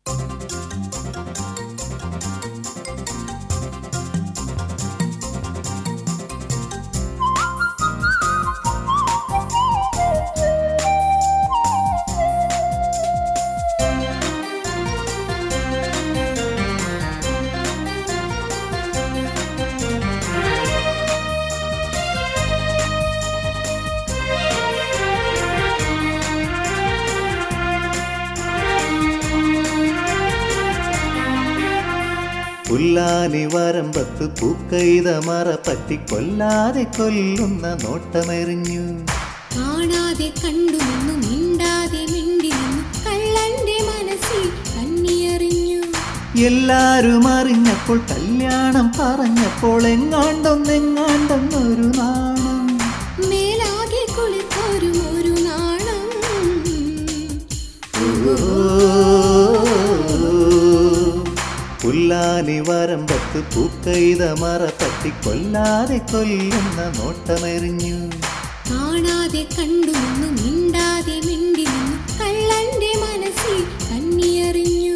പുല്ലാനി വരമ്പത്ത് പൂക്കൈത മറ പറ്റി കൊല്ലാതെ കൊല്ലുന്ന നോട്ടമെറിഞ്ഞു കാണാതെ കണ്ടു നിന്നു മിണ്ടാതെ മിണ്ടി നിന്നു കള്ളന്റെ മനസ്സിൽ കണ്ണിയറിഞ്ഞു എല്ലാരും അറിഞ്ഞപ്പോൾ കല്യാണം പറഞ്ഞപ്പോൾ എങ്ങാണ്ടൊന്നെങ്ങാണ്ടൊന്നൊരു നാണം മേലാകെ കുളിത്തോരും ഒരു നാണം പുല്ലാനി വരമ്പത്ത് പൂക്കൈത മറ പറ്റി കൊല്ലാതെ കൊല്ലുന്ന നോട്ടമെറിഞ്ഞു കാണാതെ കണ്ടു നിന്നു മിണ്ടാതെ മിണ്ടി നിന്നു കള്ളന്റെ മനസ്സിൽ കണ്ണിയറിഞ്ഞു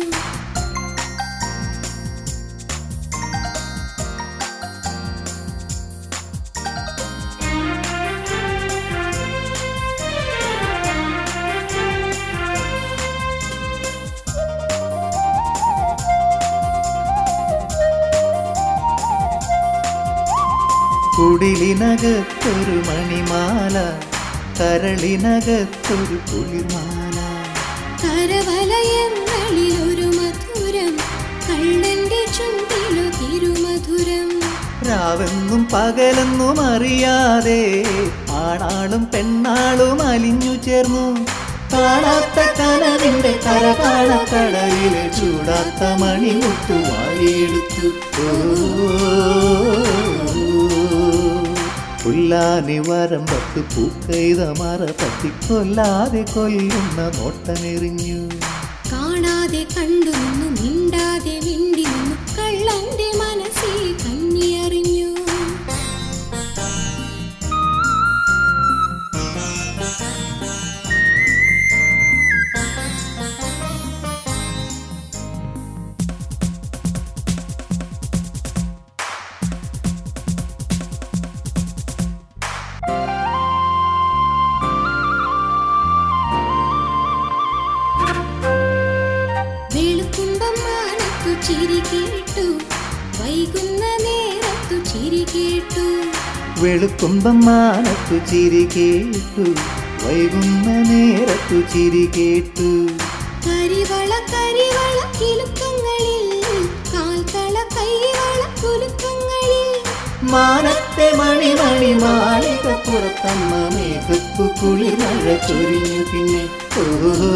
കുടിലിനകത്തൊരു മണിമാല കരളിനകത്തൊരു കുളിർമാല കരവലയങ്ങളിൽ ഒരു മധുരം കള്ളന്റെ ചുണ്ടിലു തിരുമധുരം രാവെന്നും പകലെന്നും അറിയാതെ ആണാളും പെണ്ണാളും അലിഞ്ഞു ചേർന്നു കാണാത്ത കനവിന്റെ കര കാണക്കടലിലെ ചൂടാത്ത മണിമുട്ടു വാരിയെടുത്തു പുല്ലാനി വരമ്പത്ത് പൂക്കൈത മറ പറ്റി കൊല്ലാതെ കൊല്ലുന്ന നോട്ടമെറിഞ്ഞു കാണാതെ കണ്ടു നിന്നു മിണ്ടാതെ മിണ്ടി നിന്നു കള്ളന്റെ മനസ്സിൽ കണ്ണിയറിഞ്ഞു വെളുക്കുമ്പം മാനത്തു ചിരി കേട്ടു വൈകുന്ന നേരത്തു ചിരി കേട്ടു വെളുക്കുമ്പം മാനത്തു ചിരി കേട്ടു വൈകുന്ന നേരത്തു ചിരി കേട്ടു കരിവള കരിവള കിലുക്കങ്ങളിൽ കാൽക്കള കൈവള കുലുക്കങ്ങളിൽ മാനത്തെ മണി മണി മാളിക പുറത്തമ്മ മേഘപ്പു കുളി മഴ ചൊരിഞ്ഞു പിന്നെ ഓ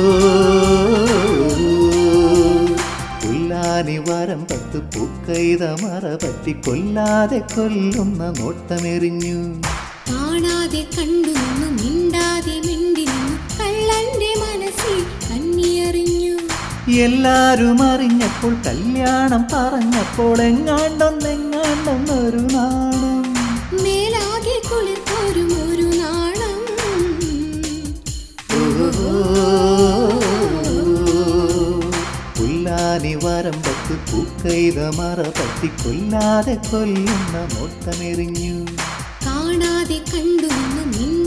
പുല്ലാനി വരം പത്ത് പൂക്കൈത മറ പറ്റി കൊല്ലാതെ കൊല്ലുന്ന നോട്ടമെറിഞ്ഞു കാണാതെ കണ്ടു നിന്നു മിണ്ടാതെ മിണ്ടി നിന്നു കള്ളന്റെ മനസ്സിൽ കണ്ണിയറിഞ്ഞു എല്ലാരും അറിഞ്ഞപ്പോൾ കല്യാണം പറഞ്ഞപ്പോൾ എങ്ങാണ്ടൊന്നെങ്ങാണ്ടൊന്നൊരു നാണം മേലാകെ കുളിർത്തോരും ഒരു നാണം പുല്ലാനി വരമ്പത്ത് പൂക്കൈത മറ പറ്റി കൊല്ലാതെ കൊല്ലുന്ന നോട്ടമെറിഞ്ഞു കാണാതെ കണ്ടു നിന്നു മിണ്ടാതെ